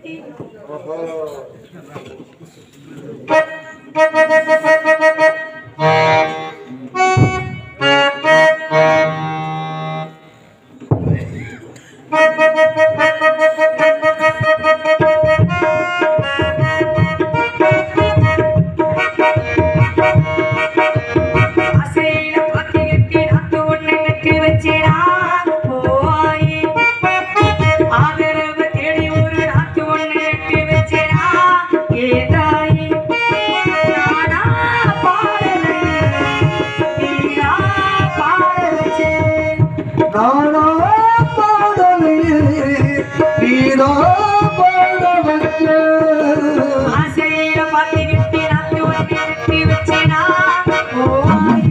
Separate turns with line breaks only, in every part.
ஓஹோ
ஆசையில பாத்தியத்தை நாத்து ஒண்ணு நட்டு வச்சேனா போய் ஆதரவு தேடி ஒரு நாத்து ஒண்ணு நட்டு வச்சேனா ஏதாயி நானா பாடலை நீயா பாட வச்சேன்
நானா பாடலையே நீதா பாட வச்ச
ஆசையில பாத்தியத்தை நாத்து ஒண்ணு நட்டு வச்சேனா போய்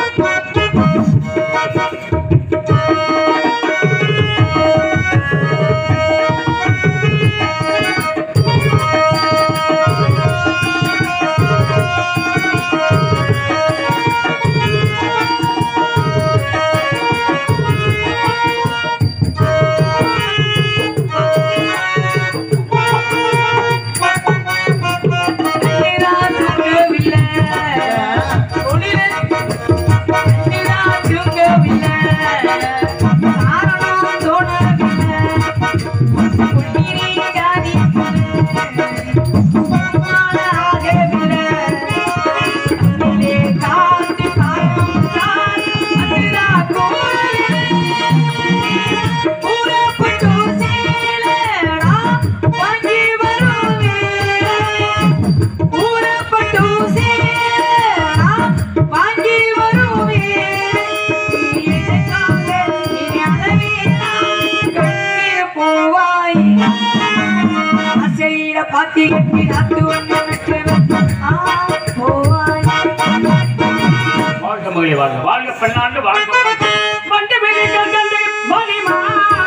வாங்கி வருவேன் ஊரப்பட்டு சேரா வாங்கி வருவே எனக்காக இனி அளவேனா கண்ணீர் போவாய் ஆசையில பாத்தி கட்டி நாத்து ஒன்று விட்டு ஆ போவாய்
வாழ்க மகளே வாழ்க வாழ்க பெண்ணாண்டு வாழ்க மண்டு வெளி கண்டது மணிமா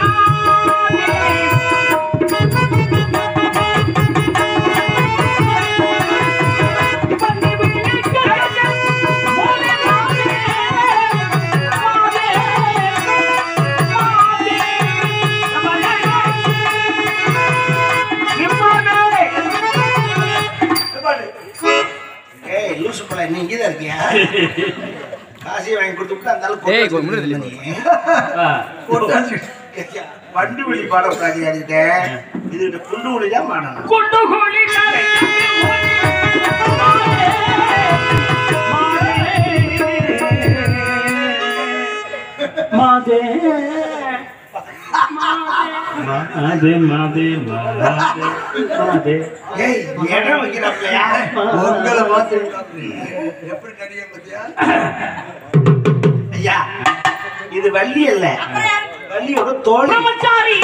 ஏய் லூசு போல நீ இங்கே தான் இருக்கியா காசையை வாங்கி கொடுத்துட்டு அந்த ஆளு
ஏய்,
போட்டு
கொஞ்சம்
வச்சிருந்த நீ. போட்டு வண்டு வெளி பாடக்கூடாது யார்கிட்ட இதுகிட்ட குண்டு விழி தான் பாடணும்
கொண்டு கோழி மாதே மாதே மாதே மாதே
ஏய் இடம் வைக்கிறப்பையா
உங்களை பார்த்து எப்படி நடிகை பத்தியா
ஐயா இது வள்ளி அல்ல வள்ளியோட தோல்
பிரம்மச்சாரி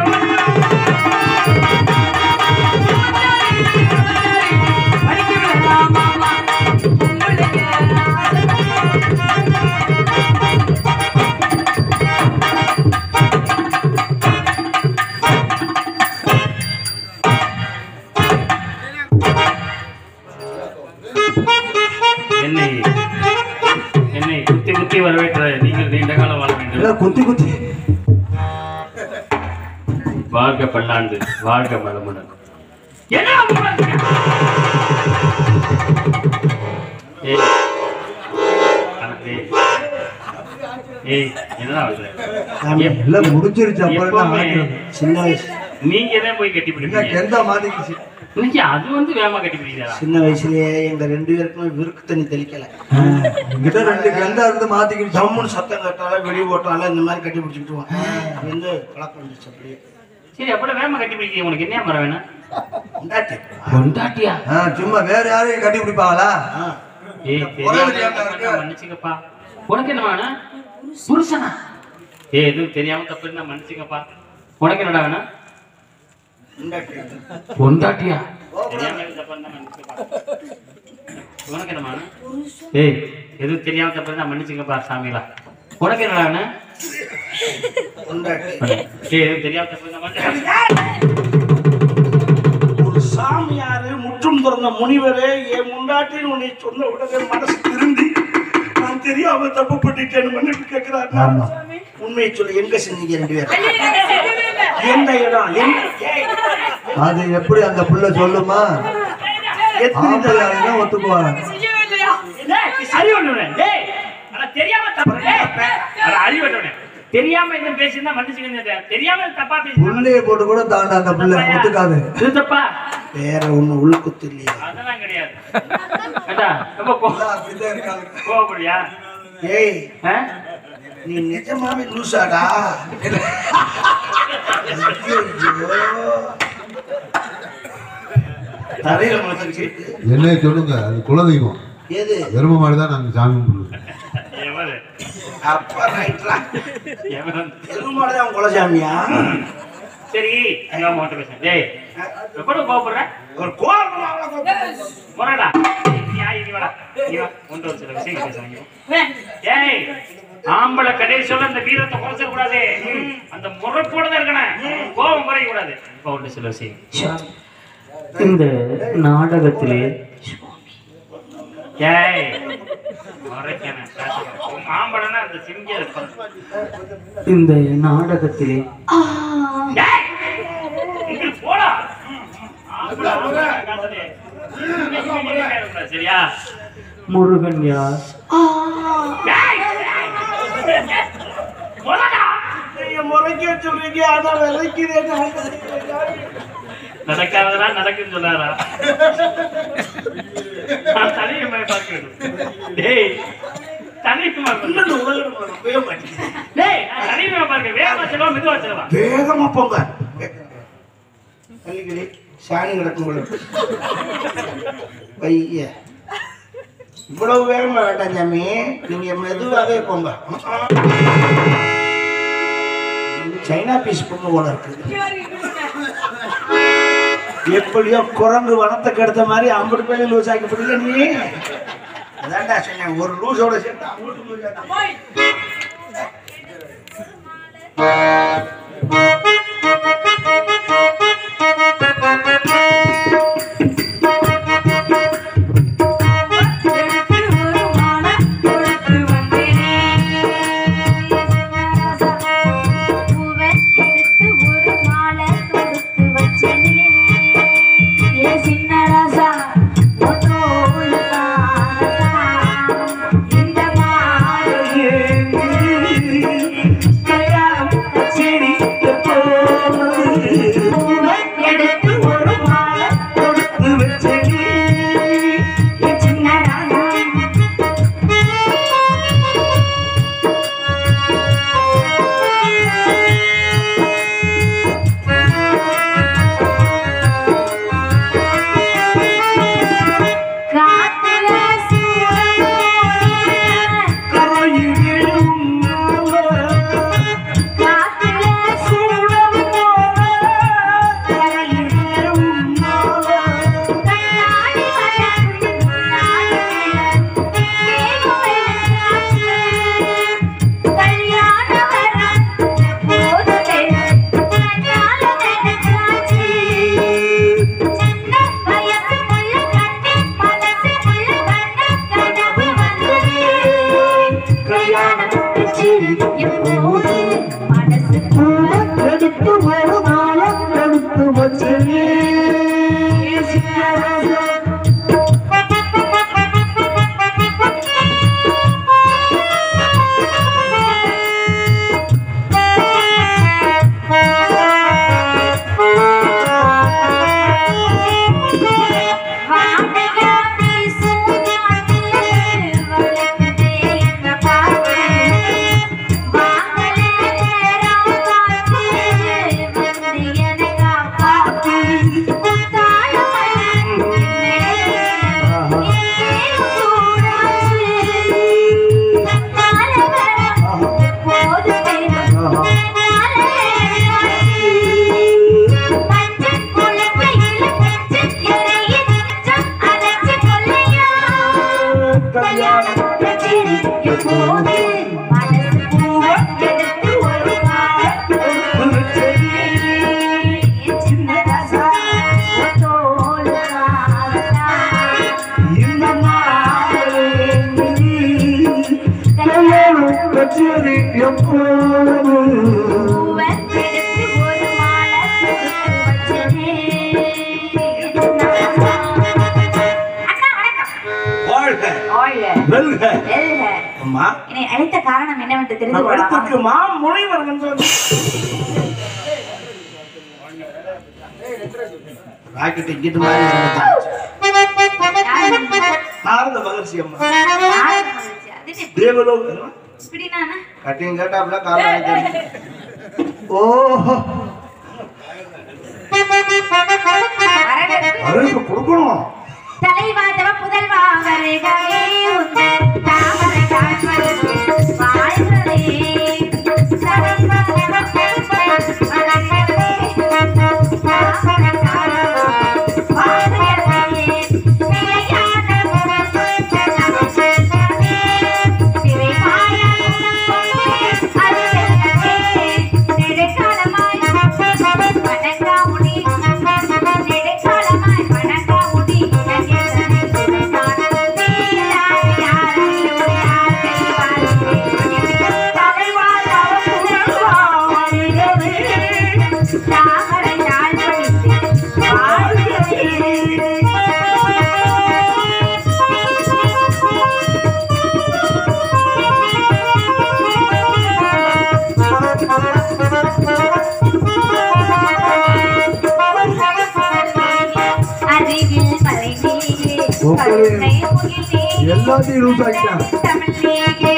என்னை என்னை குத்தி குத்தி வரவேற்ற நீங்கள் நீண்ட காலம் வாழ வேண்டும்
எல்லாம் குத்தி குத்தி
வாழ்க பல்லாண்டு வாழ்க மலமுடன் என்ன ஏய் அண்ணா, ஏய். ஏய் என்னடா ஆகுது? எப்-
எல்லாம் முடிஞ்சிருச்சு அப்புறம் என்ன
எப்பவுமே
ஆகிறது?
சின்ன வயசு
நீங்க தான் போய் கட்டி
என்ன
பிடிப்பீங்க
கெண்டா மாட்டிக்கிச்சு
இன்னைக்கு அது வந்து வேகமா கட்டி பிடிக்கிறா
சின்ன வயசுலயே எங்க ரெண்டு பேருக்குமே விருக்கு தண்ணி தெளிக்கல
கிட்ட ரெண்டு கெண்டா இருந்து மாட்டிக்கிச்சு
ஜம்முன்னு சத்தம் கட்டாலும் வெடி போட்டாலும் இந்த மாதிரி கட்டி பிடிச்சிக்கிட்டுவோம் அது வந்து பழக்கம் வந்துச்சு அப்படியே
சரி அப்படி வேகமா கட்டி பிடிக்க உனக்கு என்ன மரம் வேணும்
உண்டாட்டி.
கொண்டாட்டியா
ஆ, சும்மா வேற யாரையும் கட்டி பிடிப்பாங்களா
ஆ.
ஏய்
ஒரே
தெரியாம
விளையாட்டா இருக்கு.
தப்பா மன்னிச்சுக்கப்பா உனக்கு என்ன வேணும் புருஷனா ஏய் எதுவும் தெரியாம தப்பு இருந்தா மன்னிச்சுக்கப்பா உனக்கு என்னடா வேணும்
உண்டாட்டி.
பொண்டாட்டியா தெரியாம எதுவும் தப்பு இருந்தா மன்னிச்சுக்கப்பா உனக்கு என்ன வேணும் ஏய் எதுவும் தெரியாம தப்பு இருந்தா மன்னிச்சுக்கப்பா சாமிகளா உனக்கு என்னடா வேணும்
உண்டாட்டி.
ஏய் எதுவும் தெரியாம தப்பு இருந்தா மன்னிச்சு
ஒரு சாமியாரு முற்றும் திறந்த முனிவரே என் முண்டாட்டின்னு உன்னை சொன்ன உடனே மனசு திருந்தி நான் தெரியாம தப்பு பண்ணிட்டேன்னு மன்னிப்பு கேட்கிறாரு
ஆமா.
உண்மையை சொல்லி எங்க செஞ்சீங்க ரெண்டு பேரும் எந்த இடம் எந்த ஏய்,
அது எப்படி அந்த புள்ள சொல்லுமா
எத்தனை
ஆம்பளை ஆளுங்க ஒத்துக்குவாங்க
டேய், அறிவு உள்ளவனே. டேய், அட தெரியாம தப்பு டேய், அட அறிவு உள்ளவனே. தெரியாம என்ன பேசியிருந்தா மன்னிச்சுக்கங்க தெரியாம தப்பா பேசி
புள்ளைய போட்டு கூட தாண்ட அந்த புள்ள ஒத்துக்காது
இது தப்பா
வேற ஒண்ணு உள்குத்து இல்லையா
அதெல்லாம் கிடையாது ஏண்டா, ரொம்ப கோ-
அப்படிதான் இருக்காங்க
கோவப்படுறியா
ஏய்
ஆ?
நீ நிஜமாவே லூசாடா ஐயோ. தரையில முளைச்சிருக்கு
என்னைய சொல்லுங்க அது குலதெய்வம்
எது
எரும மாடு தான் நாங்க சாமி கும்பிடுவோம்
எவரு?
அப்பா ரைட்லா
எவரு?
எருமாடு அவன் குலசாமியா
சரி எங்க அம்மா கிட்ட பேசுறேன் டேய் எப்படி கோவப்படுற
ஒரு கோபம் அவ்வளவு கோபம்.
முறைடா நீ ஆ, இங்க வாடா. நீ வா. உன்கிட்ட ஒரு சில விஷயங்கள் பேசுறேன் ஏய் ஆம்பளை கடைசியோட அந்த வீரத்தை குறைச்சிட கூடாது அந்த முறைப்போட தான் இருக்கணும் கோபம் குறைய கூடாது இப்போ ஒன்று சில விஷயம் இந்த நாடகத்திலே ஏய் முறைக்கணும் பேசணும். ஆம்பளைன்னா அந்த சிங்க இந்த நாடகத்திலே டேய், இங்கிட்டு போடா ஆம்பளை, ஆம்பளை காட்டுது. சரியா முருகன் யார்
நீங்க முறைக்க சொல்றீங்க ஆனா விதைக்கிறேன்
நடக்காததெல்லாம் நடக்குன்னு சொன்னாரா நான் தலையை பார்க்கிறேன் டேய் தலையுமா
இன்னும் உலகம் ரொம்பவே மாட்டேங்குது
டேய் நான் தலையுமா பார்க்கிறேன் வேகமா செல்வா மெதுவா செல்வா
வேகமா போங்க பள்ளிக்கடி சாணி கிடக்கும் போல பைய இவ்வளவு வேகமா வேண்டாம் சாமி நீங்க மெதுவாகவே போங்க சைனா பீஸ் பொண்ணு போல இருக்கு எப்படியோ குரங்கு வனத்தை கெடுத்த மாதிரி ஐம்பது பேர் லூஸ் ஆக்கி பிடிக்கல நீ அதான்டா சொன்னேன் ஒரு லூஸோட சேர்த்து ஐம்பது லூஸ் ஆக்கி
ஒரு மாலை கொடுத்து வந்தேனே பூவை எடுத்து ஒரு மாலை கொடுத்து வச்சேனே ஏ சின்ன ராசா உன் தோள் தாத்தா, இந்த மாலையே கல்யாணம் கச்சேரி பூவை எடுத்து ஒரு மாலை கொடுத்து வச்சேனே ஏ சின்ன ராசா காத்துல காத்துல கண்ணாடி வளர்ந்து கல்யாண வரம் போதுமே கண்ணால நினைச்சாச்சு சின்ன வயசுக்குள்ள கண்ணே மனசுக்குள்ள கண்ண கனவு வந்தது கல்யாணம் கச்சேரி எப்போது மனசுக்குள்ள எடுத்து ஒரு மாலம் எடுத்து வச்சே எப்போது மனசு பூவை எடுத்து ஒரு மாலை சின்ன ராசா தோல் ராசா
இந்த மாலை
கல்யாணம்
கச்சேரி எப்போது
பூவை எடுத்து ஒரு மாலை கொடுத்து வச்சனே வாழ்க
வெல்க
வெல்க
அம்மா
என்னை அழைத்த காரணம் என்னவென்று தெரிந்து கொள்ளலாமா
படுத்துக்கு மா முனைவர் என்று ராக்கெட் இங்கிட்டு மாதிரி
யார் வந்து-
நாரத மகர்ஷி அம்மா
யார் மகிழ்ச்சி? அது என்ன
தேவலோகம்
இப்படி நானா?
கட்டிங் கேட்டாப்ல காரணம் தெரியும்
ஓஹோ
வரவேற்பு.
அவருக்கு கொடுக்கணும்
தலைவா தவ புதல்வா வருகவே உந்தன் தாமரை தாழ்வதற்கு வாழ்கிறதே. தலைவா தவ புதல்வா வருகவே உந்தன் தாமரை தாழ்வதற்கு வாழ்கிறதே. நிலையான உறவு நமக்கென்னவே. திரைமாய அது வெல்லவே. நெடுங்காலமாய் வணங்காமுடி நெடுங்காலமாய் வணங்காமுடி இளைஞரனை சுடர்காண நீராடி யாரையும் யாரை வாழ்கிறேன். தலைவாழ் அவன் புகழ்வா வருகவே. தாமரை தாழ்வடித்து அருகில் மலை நீரே கருணை முகிலே
எல்லாத்தையும் லூஸ் ஆக்கிட்டான்
தமிழிலே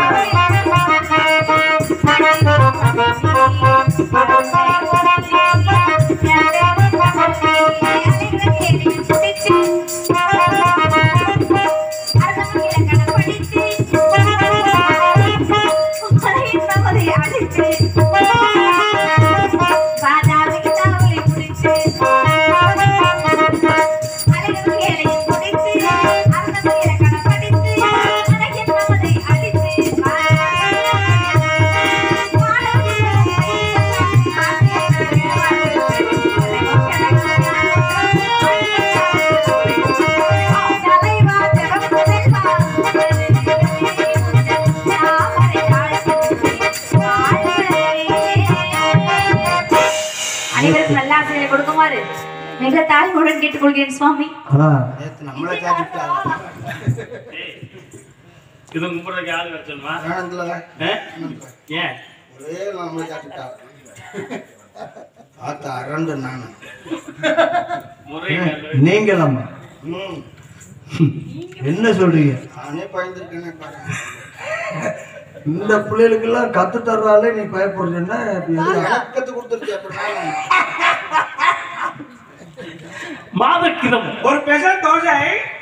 அனைவருக்கும் நல்ல ஆசிரியை கொடுக்குமாறு மிக தாழ்வுடன் கேட்டுக்கொள்கிறேன் சுவாமி
ஆனா
நேத்து நம்மளே காட்டிட்டாங்க
இது கும்பிடுறதுக்கு ஆள் வச்சணுமா
வேணாம்ல
ஏன்
ஒரே நம்மளே காட்டிட்டாங்க ஆத்தா அரண்டு நானு
முறை
நீங்களும்
ம்
என்ன சொல்றீங்க
நானே பயந்துருக்கேனே பாருங்க
இந்த பிள்ளைகளுக்கெல்லாம் கத்து தர்றாலே நீ பயப்படுறேன்னா இப்ப எது?
கத்து கொடுத்துருச்சு அப்படின்னா
மாதக்கிதம்
ஒரு ஸ்பெஷல் தோசை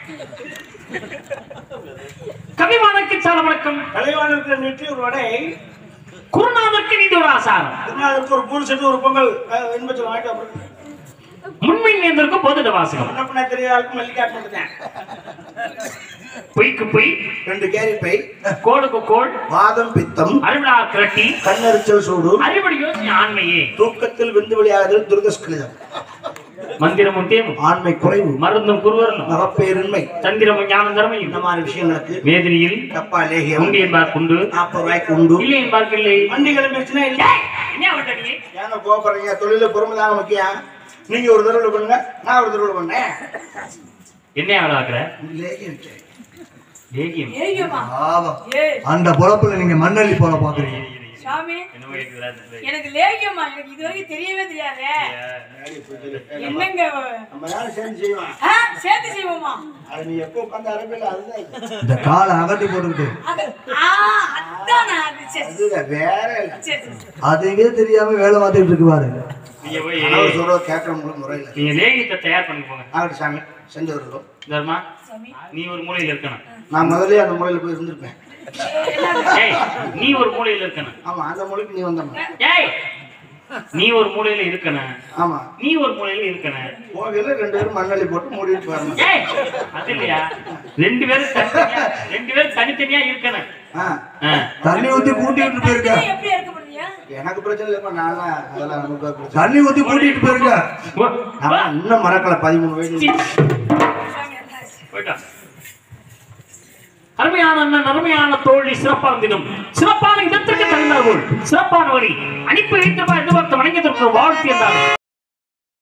கவிமானக்கு சால வணக்கம்
தலைவானுக்கு நெற்றி ஒரு வடை
குருநாதருக்கு நீதி ஒரு ஆசாரம்
திருநாளுக்கு ஒரு பூல் செட்டு ஒரு பொங்கல் வெண்பச்சல் வாங்கிட்டு அப்புறம்
முன்மை நேர்ந்திருக்கும் போதிட வாசகம்
என்ன பண்ண தெரியாத ஆளுக்கு மல்லிகாட் பண்ணிட்டேன்
பொய்க்கு பொய்
ரெண்டு கேரி பை
கோடுக்கு கோள்
வாதம் பித்தம்
அருவிழா கிரட்டி
கண்ணெரிச்சல் சூடு
அறிவடி யோசனை ஆண்மையே
தூக்கத்தில் விந்து வெளியாகுதல் துர்தஸ்கிருதம்
மந்திரமும் தேவும்
ஆண்மை குறைவு
மருந்தும் குருவரணும்
மகப்பேரின்மை
தந்திரமும் ஞானம் தர்மையும்
இந்த மாதிரி விஷயங்களுக்கு
வேதினியில்
டப்பா லேகியம்
உண்டு என்பார் உண்டு
நாற்பது ரூபாய்க்கு உண்டு
இல்லை என்பார்க்கு இல்லை
வண்டி கிளம்பிடுச்சுன்னா இல்லை
ஏய், என்ன விட்டீங்க
ஏன்னா கோபப்படுறீங்க தொழில பொறுமை தாங்க முக்கியம் நீங்க ஒரு தடவை பண்ணுங்க நான் ஒரு தடவை பண்ணேன்
என்ன எவ்வளவு ஆக்குற
லேகியம் சரி.
லேகியம்
ஏய்யம்மா
பாவம்.
ஏய்
அந்த பொழப்புல நீங்க மண்ணள்ளி போல பாக்குறீங்க
சாமி
என்னமோ கேக்குதுடா இந்த பிள்ளை.
எனக்கு லேகியம்மா எனக்கு இது வரைக்கும் தெரியவே தெரியாதே என்னங்க
நம்ம யாரும் சேர்ந்து செய்வோம்
ஆ, சேர்த்து செய்வோமா
அது நீ எப்போ உட்காந்து அரபில் அதுதான் இது.
இந்த காலை அகட்டி போட்டுக்கிட்டு
அது ஆ அதானா அது சரி சரி,
அதுதான் வேற இல்லை
சரி சரி
அதுவே தெரியாம வேலை பார்த்துட்டு இருக்கு பாரு
நீங்க போய்
கணவர் சொல்றது கேட்கறவங்களுக்கு முறையில்
நீங்க லேகியத்தை தயார் பண்ணி போங்க
ஆகட்டும் சாமி செஞ்சு வருகிறோம்
தர்மா
சாமி
நீ ஒரு மூலையில இருக்கணும்
நான் முதல்ல அந்த முறையில் போய் இருந்திருப்பேன்
ஏய் நீ ஒரு மூலையில இருக்கணும்
ஆமா அந்த மொழிக்கு நீ வந்தம்மா
ஏய் நீ ஒரு மூலையில இருக்கணும்
ஆமா
நீ ஒரு மூலையில இருக்கணும்
போகையில ரெண்டு பேரும் மண்ணள்ளி போட்டு மூடிட்டு போறணும்
ஏய் அது இல்லையா ரெண்டு பேரும் தனித்தனியா ரெண்டு பேரும் தனித்தனியா இருக்கணும்
ஆ
ஆ.
தண்ணி ஊத்தி கூட்டிட்டு போயிருக்க
எப்படி இருக்க முடியும்
எனக்கு பிரச்சனை இல்லைப்பா நான் அதெல்லாம் நமக்கு பிரச்சனை
தண்ணி ஊத்தி கூட்டிட்டு போயிருக்க
வா, வா.
நான் இன்னும் மறக்கல பதிமூணு வயசு
போயிட்டான் அருமையான அண்ணன் அருமையான தோழி சிறப்பான தினம் சிறப்பான இடத்திற்கு தகுந்தார்கள் சிறப்பான வழி அனுப்பி வைத்திருப்பா எதிர்பார்த்து வணங்கியதற்கு வாழ்த்து என்றார்